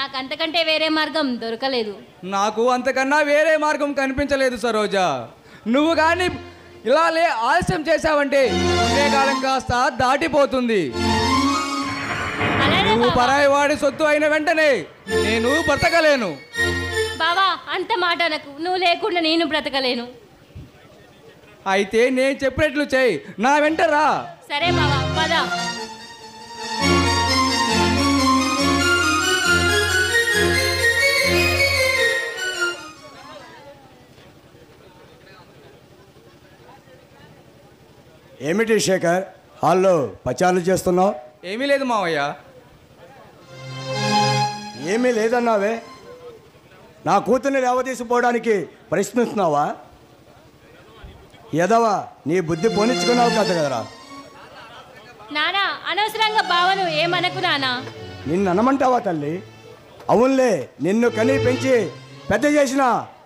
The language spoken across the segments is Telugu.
నాకు అంతకంటే వేరే మార్గం దొరకలేదు నాకు అంతకన్నా వేరే మార్గం కనిపించలేదు సరోజ నువ్వు కానీ ఇలా లే ఆలస్యం చేశావంటే ఉండే కాలం కాస్త దాటిపోతుంది అలానే నువ్వు బావా. పరాయి వాడి సొత్తు అయిన వెంటనే నేను బ్రతకలేను బావా అంత మాట నాకు నువ్వు లేకుండా నేను బ్రతకలేను అయితే నేను చెప్పినట్లు చేయి నా వెంట రా సరే బావా పద ఏమిటి శేఖర్ హాల్లో పచారులు చేస్తున్నావు ఏమీ లేదు మావయ్య ఏమీ లేదన్నావే నా కూతుర్ని లేవదీసిపోవడానికి ప్రయత్నిస్తున్నావా ఎదవా నీ బుద్ధి పోనిచ్చుకున్నావు కదా కదరా నానా అనవసరంగా బావను ఏమనకు నానా నిన్ను అనమంటావా తల్లి అవునులే నిన్ను కని పెంచి పెద్ద చేసిన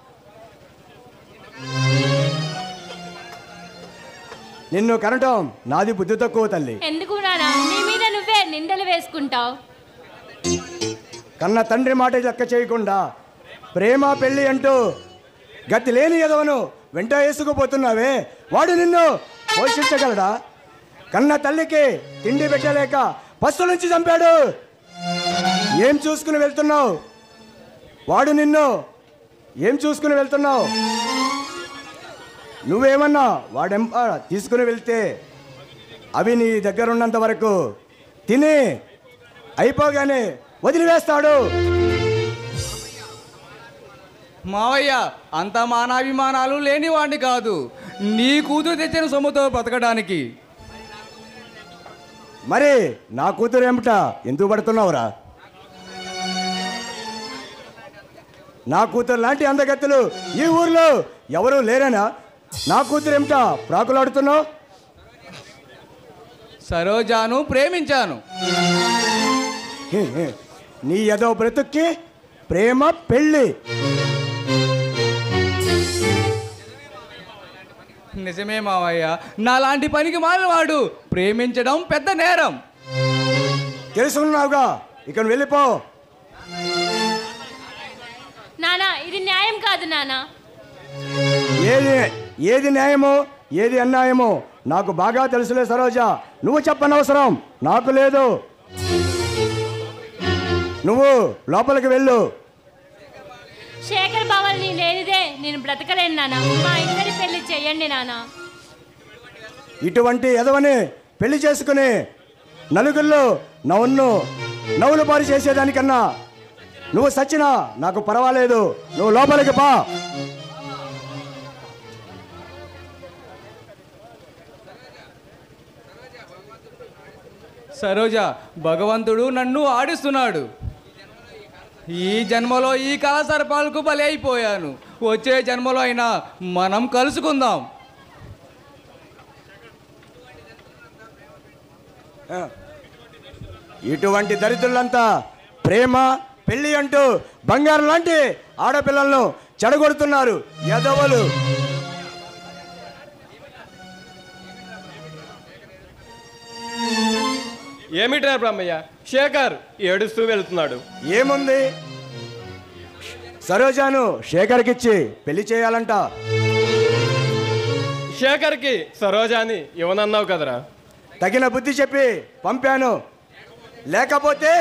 నిన్ను కనటం నాది బుద్ధి తక్కువ తల్లి ఎందుకు నానా నీ మీద నువ్వే నిందలు వేసుకుంటావు కన్న తండ్రి మాట లెక్క చేయకుండా ప్రేమ పెళ్ళి అంటూ గతి లేని ఎదవను వెంట వేసుకుపోతున్నావే వాడు నిన్ను పోషించగలడా కన్న తల్లికి తిండి పెట్టలేక పస్తు నుంచి చంపాడు ఏం చూసుకుని వెళ్తున్నావు వాడు నిన్ను ఏం చూసుకుని వెళ్తున్నావు నువ్వేమన్నా వాడెంప తీసుకుని వెళ్తే అవి నీ దగ్గర ఉన్నంత వరకు తిని అయిపోగానే వదిలివేస్తాడు మావయ్య అంత మానాభిమానాలు లేనివాడిని కాదు నీ కూతురు తెచ్చిన సొమ్ముతో బ్రతకడానికి మరి నా కూతురు ఏమిట ఎందుకు పడుతున్నావురా నా కూతురు లాంటి అందగత్తులు ఈ ఊర్లో ఎవరు లేరనా నా కూతురు ఏమిట ప్రాకులాడుతున్నావు సరోజాను ప్రేమించాను హే, హే. నీ ఏదో బ్రతుక్కి ప్రేమ పెళ్ళి నిజమే మావయ్య నాలాంటి పనికి మాలినవాడు ప్రేమించడం పెద్ద నేరం తెలుసుకున్నావుగా ఇక నువ్వు వెళ్ళిపో నానా ఇది న్యాయం కాదు నానా ఏది ఏది న్యాయమో ఏది అన్యాయమో నాకు బాగా తెలుసులే సరోజ నువ్వు చెప్పనవసరం నాకు లేదు నువ్వు లోపలికి వెళ్ళు శేఖర్ బావల్ని లేనిదే నేను బ్రతకలేను నానా మా ఇద్దరి పెళ్లి చెయ్యండి నానా ఇటువంటి ఎదవని పెళ్లి చేసుకుని నలుగురిలో నవ్వును నవ్వులు పాలు చేసేదానికన్నా నువ్వు సచ్చినా నాకు పర్వాలేదు నువ్వు లోపలికి పా సరోజ భగవంతుడు నన్ను ఆడిస్తున్నాడు ఈ జన్మలో ఈ కళసర్పాలకు బలి అయిపోయాను వచ్చే జన్మలో అయినా మనం కలుసుకుందాం ఇటువంటి దరిద్రులంతా ప్రేమ పెళ్లి అంటూ బంగారం లాంటి ఆడపిల్లలను చెడగొడుతున్నారు ఎదవలు ఏమిట్రా బ్రహ్మయ్య శేఖర్ ఏడుస్తూ వెళ్తున్నాడు ఏముంది సరోజాను శేఖర్కిచ్చి పెళ్లి చేయాలంట శేఖర్కి సరోజాని ఇవ్వనన్నావు కదరా తగిన బుద్ధి చెప్పి పంపాను లేకపోతే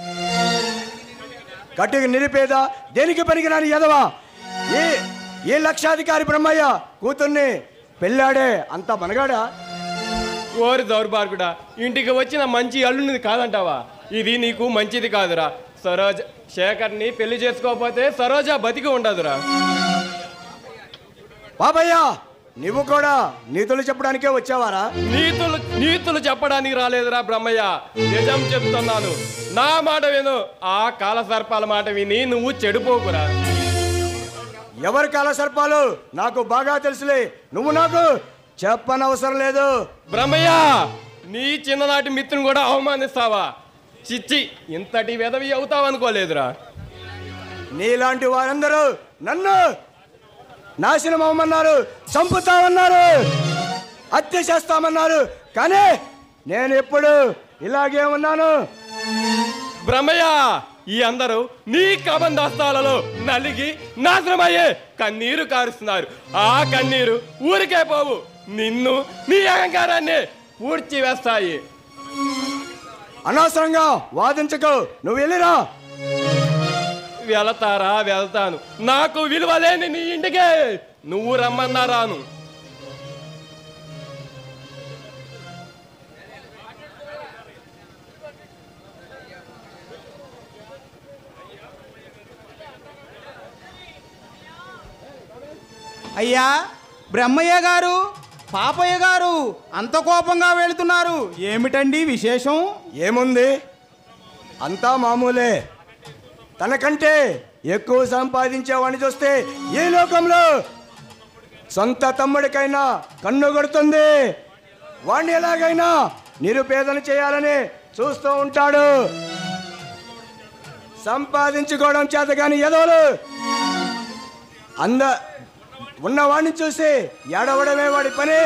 కట్టుకు నిరుపేద దేనికి పనికిరాని ఎదవా ఈ ఈ లక్షాధికారి బ్రహ్మయ్య కూతుర్ని పెళ్ళాడే అంత మనగాడా ఓరి దౌర్భార్గుడా ఇంటికి వచ్చిన మంచి అల్లునిది కాదంటావా ఇది నీకు మంచిది కాదురా సరోజ శేఖర్ని పెళ్లి చేసుకోకపోతే సరోజ బతికి ఉండదురా బాబయ్య నువ్వు కూడా నీతులు చెప్పడానికే వచ్చావారా నీతులు నీతులు చెప్పడానికి రాలేదురా బ్రహ్మయ్య నిజం చెప్తున్నాను నా మాట విను ఆ కాల సర్పాల మాట విని నువ్వు చెడిపోకురా ఎవరి కాల సర్పాలు నాకు బాగా తెలుసులే నువ్వు నాకు చెప్పనవసరం లేదు బ్రహ్మయ్య నీ చిన్ననాటి మిత్రుని కూడా అవమానిస్తావా చిచ్చి ఇంతటి వెదవి అవుతావనుకోలేదురా నీలాంటి వారందరూ నన్ను నాశనం అవ్వమన్నారు చంపుతామన్నారు హత్య చేస్తామన్నారు కానీ నేను ఎప్పుడు ఇలాగే ఉన్నాను బ్రహ్మయ్య ఈ అందరూ నీ కబందాస్తాలలో నలిగి నాశనమయ్యే కన్నీరు కారుస్తున్నారు ఆ కన్నీరు ఊరికే పోవు నిన్ను నీ అహంకారాన్ని పూడ్చి వేస్తాయి అనవసరంగా వాదించకు నువ్వు వెళ్ళిరా వెళతారా వెళ్తాను నాకు విలువ లేని నీ ఇంటికే నువ్వు రమ్మన్నా రాను అయ్యా బ్రహ్మయ్య గారు పాపయ్య గారు అంత కోపంగా వెళుతున్నారు ఏమిటండి విశేషం ఏముంది అంతా మామూలే తనకంటే ఎక్కువ సంపాదించేవాడిని చూస్తే ఈ లోకంలో సొంత తమ్ముడికైనా కన్ను కొడుతుంది వాణ్ణి ఎలాగైనా నిరుపేదను చేయాలని చూస్తూ ఉంటాడు సంపాదించుకోవడం చేత కానీ ఎదవలు అంద ఉన్నవాడిని చూసి ఏడవడమే వాడి పని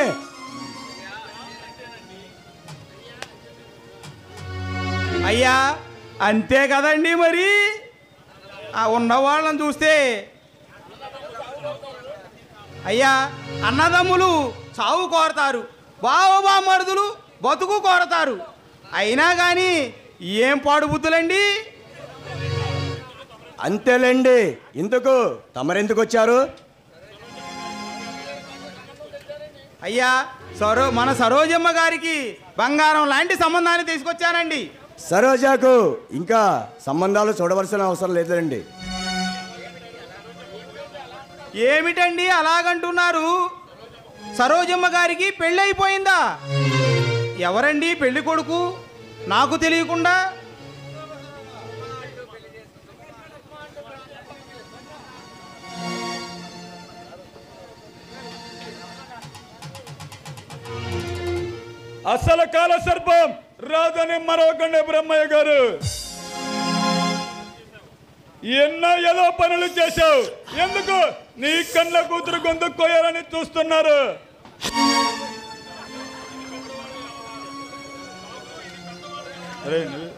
అయ్యా అంతే కదండి మరి ఆ ఉన్న వాళ్ళని చూస్తే అయ్యా అన్నదమ్ములు చావు కోరతారు బావబామరుదులు బతుకు కోరతారు అయినా కానీ ఏం పాడు బుద్ధులండి అంతేలేండి ఇందుకు తమరెందుకు వచ్చారు అయ్యా సరో మన సరోజమ్మ గారికి బంగారం లాంటి సంబంధాన్ని తీసుకొచ్చానండి సరోజాకు ఇంకా సంబంధాలు చూడవలసిన అవసరం లేదండి ఏమిటండి అలాగంటున్నారు సరోజమ్మ గారికి పెళ్ళి అయిపోయిందా ఎవరండి పెళ్లి కొడుకు నాకు తెలియకుండా అసలు కాల సర్పం రాదని మరొకండి బ్రహ్మయ్య గారు ఎన్నో ఏదో పనులు చేశావు ఎందుకు నీ కన్న కూతురు గొంతు కోయాలని చూస్తున్నారు అరే నువ్వు-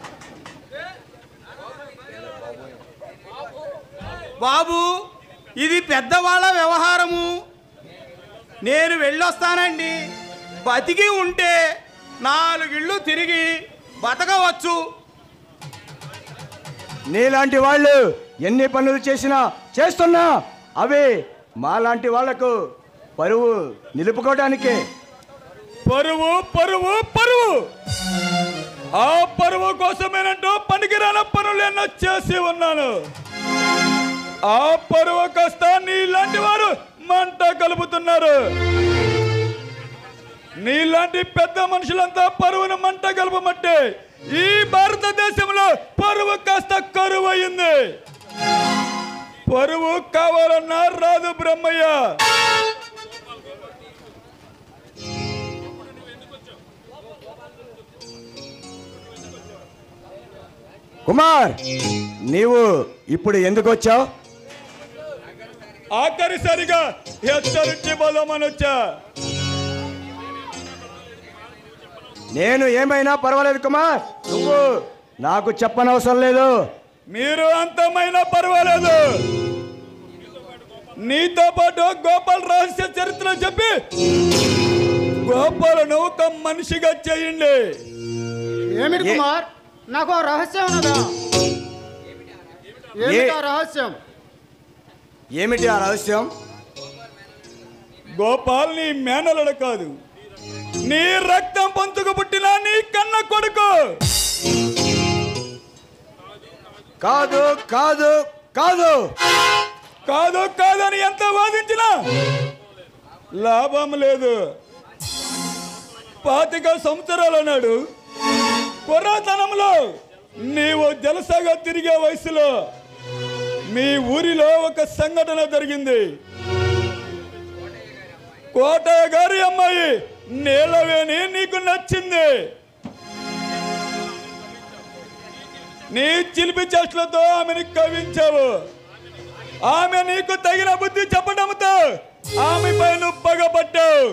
బాబు ఇది పెద్దవాళ్ళ వ్యవహారము నేను వెళ్ళొస్తానండి బతికి ఉంటే నాలుగిళ్ళు తిరిగి బతకవచ్చు నీలాంటి వాళ్ళు ఎన్ని పనులు చేసినా చేస్తున్నా అవి మాలాంటి వాళ్లకు పరువు నిలుపుకోవడానికే పరువు పరువు పరువు ఆ పరువు కోసమేనంటూ పనికిరాన పనులు ఎన్నో చేసి ఉన్నాను ఆ పరువు కాస్త నీలాంటి వారు మంట కలుపుతున్నారు నీలాంటి పెద్ద మనుషులంతా పరువును మంట కలుపమంటే ఈ భారతదేశంలో పరువు కాస్త కరువు అయింది పరువు కావాలన్నా రాదు బ్రహ్మయ్య కుమార్ నీవు ఇప్పుడు ఎందుకు వచ్చావు ఆఖరిసరిగా హెచ్చరించి బలమని వచ్చా నేను ఏమైనా పర్వాలేదు కుమార్ నువ్వు నాకు చెప్పనవసరం లేదు మీరు అంతమైనా పర్వాలేదు నీతో పాటు గోపాల్ రహస్య చరిత్ర చెప్పి గోపాలను ఒక మనిషిగా చేయండి ఏమిటి ఏ- కుమార్ నాకు ఓ రహస్యం ఉన్నదా ఏమిటి ఆ రహస్యం ఏమిటి ఆ రహస్యం గోపాల్ నీ మేనలడ కాదు నీ రక్తం పంచుకు పుట్టిన నీ కన్న కొడుకు కాదు కాదు కాదు కాదు కాదని ఎంత వాదించినా లాభం లేదు పాతిక సంవత్సరాలు అన్నాడు కుర్రతనంలో నీవు జలసాగా తిరిగే వయసులో మీ ఊరిలో ఒక సంఘటన జరిగింది కోటయ్య గారి అమ్మాయి నీలవేణి నీకు నచ్చింది నీ చిలిపి చేష్టలతో ఆమెను కవించావు ఆమె నీకు తగిన బుద్ధి చెప్పడంతో ఆమెపై నువ్వు పగబట్టావు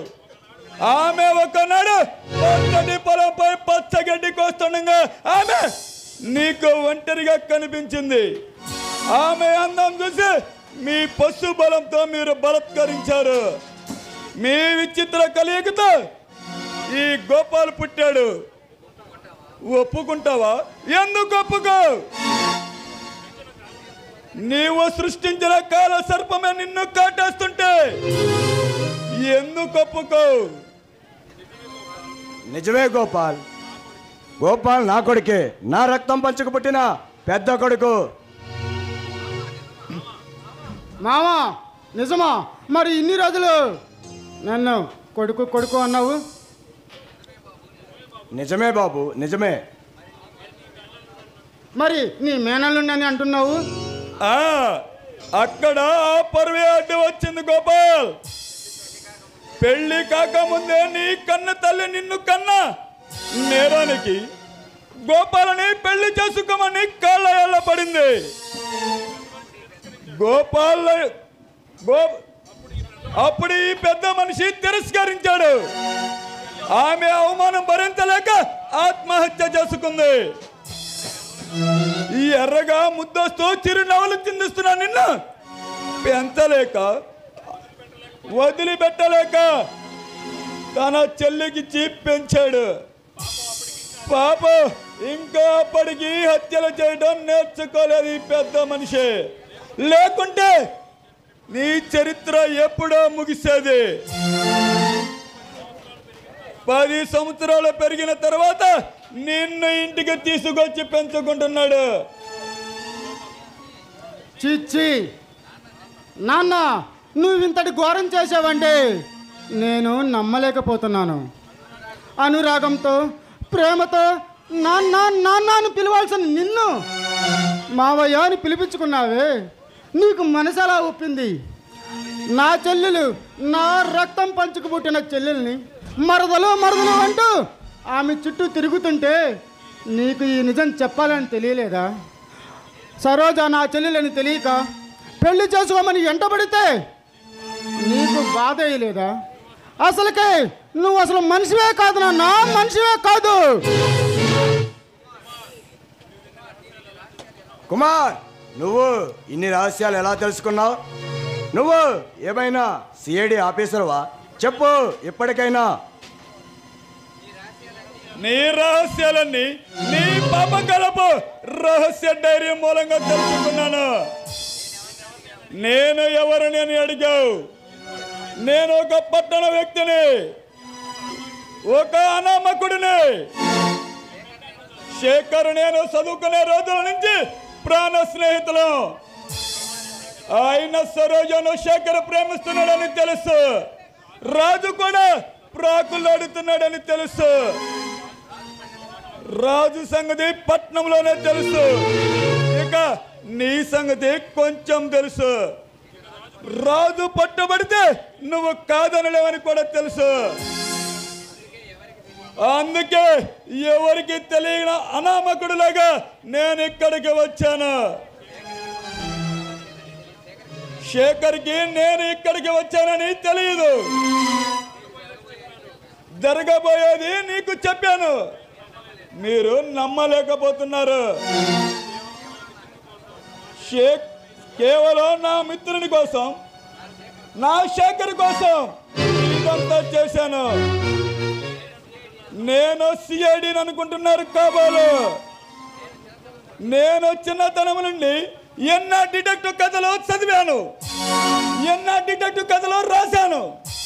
ఆమె ఒకనాడు పచ్చటి పొలంపై పచ్చగడ్డి కోస్తుండగా ఆమె నీకు ఒంటరిగా కనిపించింది ఆమె అందం చూసి మీ పశు బలంతో మీరు బలత్కరించారు మీ విచిత్ర కలియకతో ఈ గోపాల్ పుట్టాడు ఒప్పుకుంటావా ఎందుకు ఒప్పుకో నీవు సృష్టించిన కాల సర్పమే నిన్ను కాటేస్తుంటే ఎందుకు ఒప్పుకో నిజమే గోపాల్ గోపాల్ నా కొడుకే నా రక్తం పంచుకు పుట్టిన పెద్ద కొడుకు మామా నిజమా మరి ఇన్ని రోజులు నన్ను కొడుకు కొడుకు అన్నావు నిజమే బాబు నిజమే మరి నీ మేనల్లుండని అంటున్నావు ఆ అక్కడ ఆ పరువే అడ్డు వచ్చింది గోపాల్ పెళ్లి కాకముందే నీ కన్న తల్లి నిన్ను కన్న నేరానికి గోపాలని పెళ్లి చేసుకోమని కాళ్ళ పడింది గోపాల్ గో అప్పుడు ఈ పెద్ద మనిషి తిరస్కరించాడు ఆమె అవమానం భరించలేక ఆత్మహత్య చేసుకుంది ఈ ఎర్రగా ముద్దొస్తూ చిరునవ్వులు చిందిస్తున్నా నిన్ను పెంచలేక వదిలిపెట్టలేక తన చెల్లికిచ్చి పెంచాడు పాప ఇంకా అప్పటికి హత్యలు చేయడం నేర్చుకోలేదు ఈ పెద్ద మనిషి లేకుంటే నీ చరిత్ర ఎప్పుడో ముగిసేది పది సంవత్సరాలు పెరిగిన తర్వాత నిన్ను ఇంటికి తీసుకొచ్చి పెంచుకుంటున్నాడు చిచ్చి నాన్న నువ్వు ఇంతటి ఘోరం చేసావంటే నేను నమ్మలేకపోతున్నాను అనురాగంతో ప్రేమతో నాన్న నాన్న అని పిలవాల్సిన నిన్ను మావయ్య అని పిలిపించుకున్నావే నీకు మనసు ఎలా ఒప్పింది నా చెల్లెలు నా రక్తం పంచుకు పుట్టిన చెల్లెల్ని మరదలు మరదలు అంటూ ఆమె చుట్టూ తిరుగుతుంటే నీకు ఈ నిజం చెప్పాలని తెలియలేదా సరోజ నా చెల్లెలని తెలియక పెళ్లి చేసుకోమని ఎంటబడితే నీకు బాధ వేయలేదా అసలుకే నువ్వు అసలు మనిషివే కాదు నాన్న మనిషివే కాదు కుమార్ నువ్వు ఇన్ని రహస్యాలు ఎలా తెలుసుకున్నావు నువ్వు ఏమైనా సిఐడి ఆఫీసర్వా చెప్పు ఇప్పటికైనా నీ రహస్యాలన్నీ నీ పాప కలపు రహస్య డైరీ మూలంగా తెలుసుకున్నాను నేను ఎవరిని అని అడిగావు నేను ఒక పట్టణ వ్యక్తిని ఒక అనామకుడిని శేఖర్ నేను చదువుకునే రోజుల నుంచి ప్రాణ స్నేహితులు ఆయన సరోజను శేఖర్ ప్రేమిస్తున్నాడని తెలుసు రాజు కూడా ప్రాకులాడుతున్నాడని తెలుసు రాజు సంగతి పట్నంలోనే తెలుసు ఇక నీ సంగతి కొంచెం తెలుసు రాజు పట్టుబడితే నువ్వు కాదనలేవని కూడా తెలుసు అందుకే ఎవరికి తెలియని అనామకుడులాగా నేను ఇక్కడికి వచ్చాను శేఖర్కి నేను ఇక్కడికి వచ్చానని తెలియదు జరగబోయేది నీకు చెప్పాను మీరు నమ్మలేకపోతున్నారు షేక్ కేవలం నా మిత్రుని కోసం నా శేఖర్ కోసం ఇదంతా చేశాను నేను సిఐడిని అనుకుంటున్నారు కాబోలు నేను చిన్నతనం నుండి ఎన్నో డిటెక్టివ్ కథలు చదివాను ఎన్నో డిటెక్టివ్ కథలు రాశాను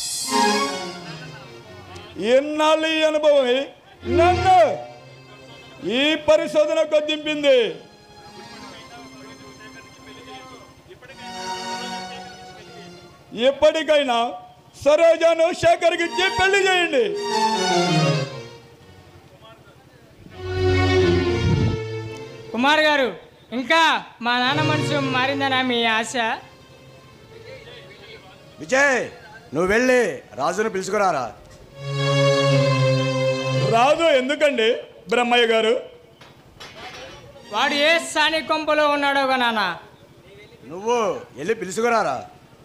ఎన్నాళ్ళు ఈ అనుభవమే నన్ను ఈ పరిశోధనకు దింపింది ఎప్పటికైనా సరోజాను శేఖర్కి ఇచ్చి పెళ్లి చేయండి కుమార్ గారు ఇంకా మా నాన్న మనసు మారిందనా మీ ఆశ విజయ్ నువ్వు వెళ్ళి రాజును పిలుచుకురారా రాదు ఎందుకండి బ్రహ్మయ్య గారు వాడు ఏ సాని కొంపలో ఉన్నాడో గా నాన్న నువ్వు వెళ్ళి పిలుచుకురారా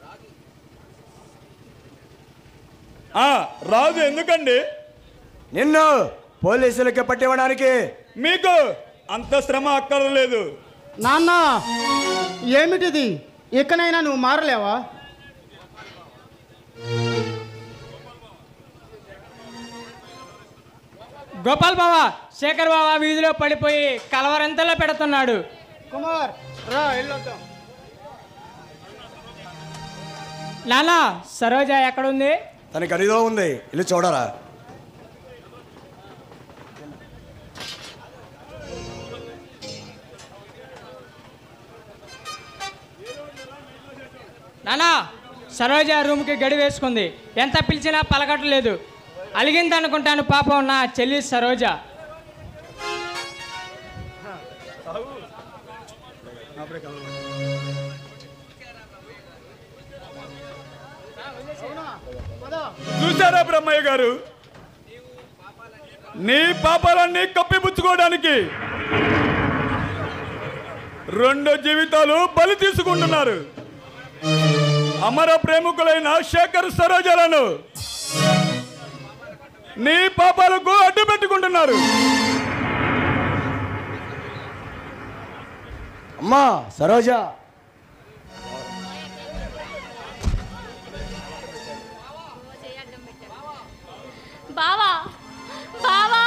ఆ రాదు ఎందుకండి నిన్ను పోలీసులకి పట్టివ్వడానికి మీకు అంత శ్రమ అక్కర్లేదు నాన్న ఏమిటిది ఇకనైనా నువ్వు మారలేవా గోపాల్ బావా శేఖర్ బావా వీధిలో పడిపోయి కలవరంతలో పెడుతున్నాడు కుమార్ రా వెళ్ళొద్దాం నాన్న సరోజ ఎక్కడుంది తన గదిలో ఉంది ఇల్లు చూడరా నానా సరోజ రూమ్కి గడి వేసుకుంది ఎంత పిలిచినా పలకట్లేదు అలిగింది అనుకుంటాను పాపం నా చెల్లి సరోజ చూసారా బ్రహ్మయ్య గారు నీ పాపాలన్నీ కప్పిపుచ్చుకోవడానికి రెండు జీవితాలు బలి తీసుకుంటున్నారు అమర ప్రేమికులైన శేఖర్ సరోజలను నీ పాపాలకు అడ్డు పెట్టుకుంటున్నారు అమ్మా సరోజ బావా బావా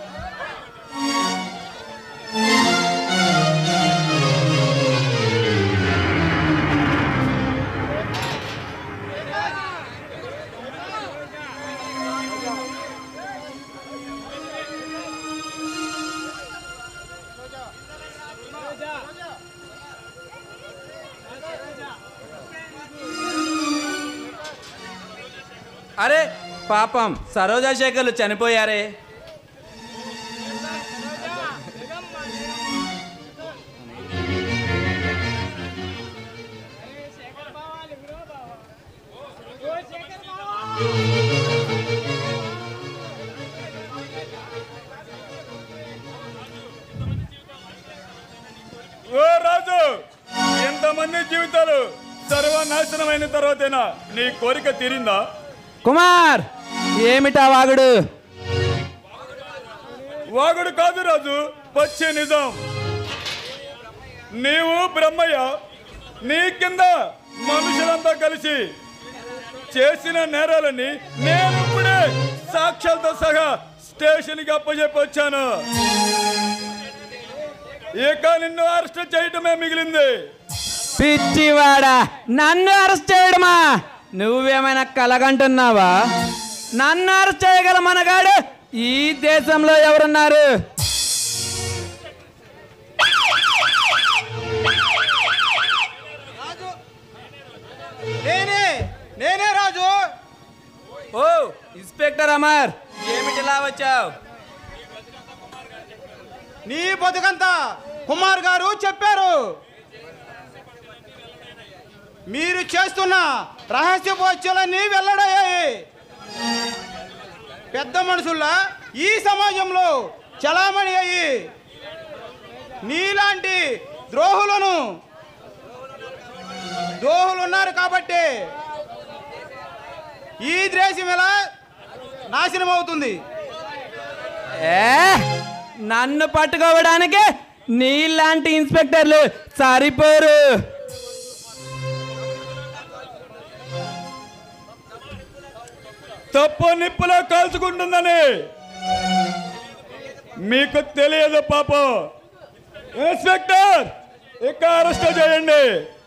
అరే పాపం సరోజా శేఖర్లు చనిపోయారే ఓ రాజు ఎంతమంది జీవితాలు సర్వనాశనమైన తర్వాతేనా నీ కోరిక తీరిందా కుమార్ ఏమిటా వాగుడు వాగుడు కాదు రాజు పచ్చే నిజం నీవు బ్రహ్మయ్య నీ కింద మనుషులంతా కలిసి చేసిన నేరాలని నేను ఇప్పుడే సాక్ష్యాలతో సహా స్టేషన్కి అప్పచెప్పొచ్చాను ఇక నిన్ను అరెస్ట్ చేయటమే మిగిలింది పిచ్చివాడా నన్ను అరెస్ట్ చేయడమా నువ్వేమైనా కలగంటున్నావా నన్ను అరెస్ట్ చేయగల మనగాడు ఈ దేశంలో ఎవరున్నారు నేనే నేనే రాజు ఓ ఇన్స్పెక్టర్ అమర్ ఏమిటిలా వచ్చావు నీ బతుకంతా కుమార్ గారు చెప్పారు మీరు చేస్తున్న రహస్యపు హత్యలన్నీ వెల్లడయ్యాయి పెద్ద మనుషుల్లా ఈ సమాజంలో చలామణి అయ్యి నీలాంటి ద్రోహులను ద్రోహులు ఉన్నారు కాబట్టి ఈ దేశం ఎలా నాశనం అవుతుంది ఏ నన్ను పట్టుకోవడానికి నీలాంటి ఇన్స్పెక్టర్లు సరిపోరు తప్పు నిప్పులో కాల్చుకుంటుందని మీకు తెలియదు పాపం ఇన్స్పెక్టర్ ఇక అరెస్ట్ చేయండి